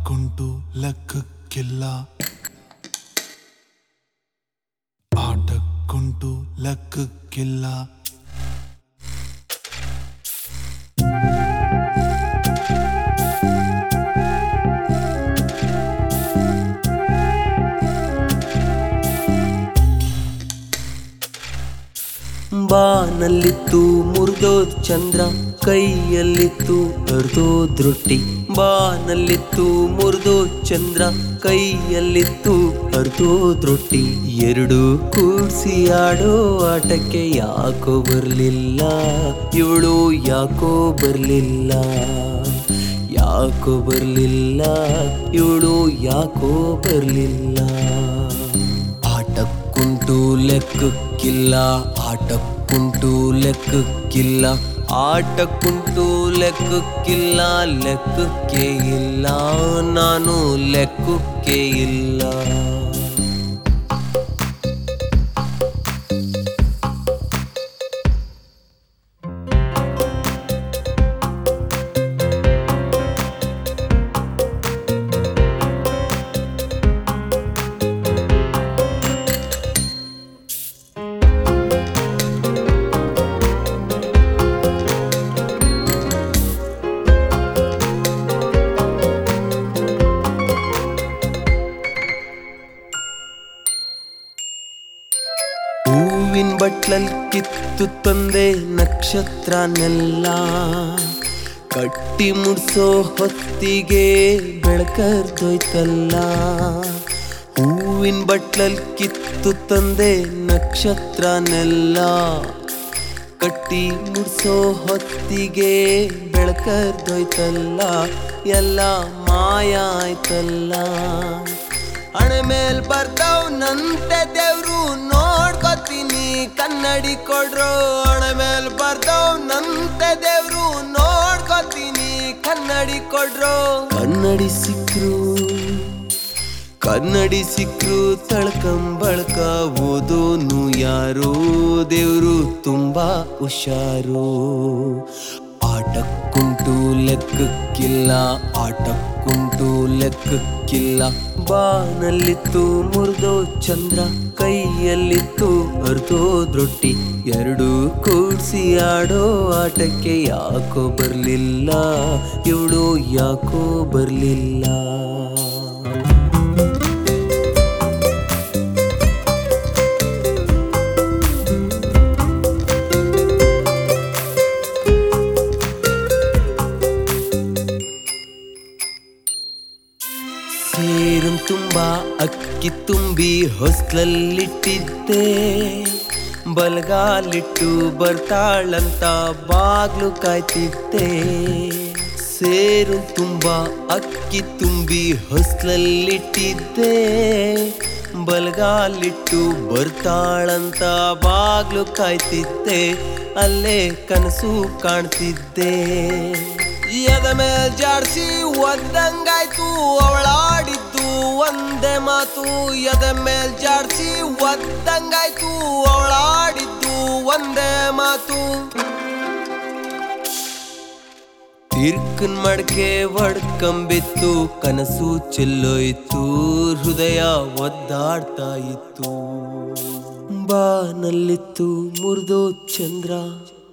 ಆಟಕ್ಕುಂಟು ಲೆಕ್ಕಕ್ಕಿಲ್ಲ ಆಟಕ್ಕುಂಟು ಲೆಕ್ಕಕ್ಕಿಲ್ಲ ಬಾನಲ್ಲಿತ್ತು ಮುರಿದೋದ್ ಚಂದ್ರ ಕೈಯಲ್ಲಿತ್ತು ಅರ್ಧೋದ್ ರೊಟ್ಟಿ ಬಾನಲ್ಲಿತ್ತು ಮುರಿದೋದ್ ಚಂದ್ರ ಕೈಯಲ್ಲಿತ್ತು ಅರ್ಧೋದ್ ರೊಟ್ಟಿ ಎರಡು ಕೂಡ್ಸಿ ಆಡೋ ಆಟಕ್ಕೆ ಯಾಕೋ ಬರ್ಲಿಲ್ಲ ಇವಳು ಯಾಕೋ ಬರ್ಲಿಲ್ಲ ಯಾಕೋ ಬರ್ಲಿಲ್ಲ ಇವಳು ಯಾಕೋ ಬರ್ಲಿಲ್ಲ ಆಟಕ್ಕುಂಟು ಲೆಕ್ಕಕ್ಕಿಲ್ಲ ಆಟಕ್ಕುಂಟು ಲೆಕ್ಕಕ್ಕಿಲ್ಲ ಆಟಕ್ಕುಂಟು ಲೆಕ್ಕಕ್ಕಿಲ್ಲ ಲೆಕ್ಕಕ್ಕೆ ಇಲ್ಲ ನಾನು ಲೆಕ್ಕಕ್ಕೆ ಇಲ್ಲ ಹೂವಿನ ಬಟ್ಲಲ್ ಕಿತ್ತು ತಂದೆ ನಕ್ಷತ್ರನೆಲ್ಲ ಕಟ್ಟಿ ಮುಡ್ಸೋ ಹೊತ್ತಿಗೆ ಬೆಳಕರ್ದೋಯ್ತಲ್ಲ ಹೂವಿನ ಬಟ್ಲಲ್ ಕಿತ್ತು ತಂದೆ ನಕ್ಷತ್ರನೆಲ್ಲ ಕಟ್ಟಿ ಮುಡ್ಸೋ ಹೊತ್ತಿಗೆ ಬೆಳಕರ್ದೋಯ್ತಲ್ಲ ಎಲ್ಲ ಮಾಯ ಆಯ್ತಲ್ಲ ಹಣೆ ಮೇಲ್ ಬರ್ತಾವ್ ನಂತೆ ದೇವ್ರು ನೋಡ್ಕೊತೀನಿ ಕನ್ನಡಿ ಕೊಡ್ರು ಹಣೆ ಮೇಲ್ ಬರ್ತಾವ್ ನಂತೆ ದೇವ್ರು ನೋಡ್ಕೊತೀನಿ ಕನ್ನಡಿ ಕೊಡ್ರು ಕನ್ನಡಿ ಸಿಕ್ರು ಕನ್ನಡಿ ಸಿಕ್ರು ತಳ್ಕಂಬಳ್ಕ ಓದೋನು ಯಾರು ದೇವ್ರು ತುಂಬಾ ಹುಷಾರು ಆಟಕ್ಕುಂಟು ಲೆಕ್ಕಕ್ಕಿಲ್ಲ ಆಟಕ್ಕುಂಟು ಲೆಕ್ಕಕ್ಕಿಲ್ಲ ಬಾನಲ್ಲಿತ್ತು ಮುರಿದೋ ಚಂದ್ರ ಕೈಯಲ್ಲಿತ್ತು ಅರ್ಧೋದ್ ರೊಟ್ಟಿ ಎರಡು ಕೂಡ್ಸಿ ಆಡೋ ಆಟಕ್ಕೆ ಯಾಕೋ ಬರ್ಲಿಲ್ಲ ಇವಳು ಯಾಕೋ ಬರ್ಲಿಲ್ಲ ಸೇರು ತುಂಬಾ ಅಕ್ಕಿ ತುಂಬಿ ಹೊಸ್ಲಲ್ಲಿಟ್ಟಿದ್ದೆ ಬಲಗಾಲಿಟ್ಟು ಬರ್ತಾಳಂತ ಬಾಗ್ಲು ಕಾಯ್ತಿದ್ದೆ ಸೇರು ತುಂಬಾ ಅಕ್ಕಿ ತುಂಬಿ ಹೊಸ್ಲಲ್ಲಿಟ್ಟಿದ್ದೆ ಬಲಗಾಲಿಟ್ಟು ಬರ್ತಾಳಂತ ಬಾಗ್ಲು ಕಾಯ್ತಿದ್ದೆ ಅಲ್ಲೇ ಕನಸು ಕಾಣ್ತಿದ್ದೆ ಎದ ಮೇಲ್ ಜಾಡ್ಸಿ ಒದ್ದಂಗಾಯ್ತು ಅವಳಾಡಿದ್ದು ಒಂದೇ ಮಾತು ಎದ ಮೇಲ್ ಜಾಡ್ಸಿ ಒದ್ದಂಗಾಯ್ತು ಅವಳಾಡಿದ್ದು ಒಂದೇ ಮಾತು ತಿರ್ಕನ್ ಮಡ್ಕೆ ಒಡ್ಕಂಬಿತ್ತು ಕನಸು ಚೆಲ್ಲೋಯ್ತು ಹೃದಯ ಒದ್ದಾಡ್ತಾ ಇತ್ತು ಬಾನಲ್ಲಿತ್ತು ಮುರಿದೋ ಚಂದ್ರ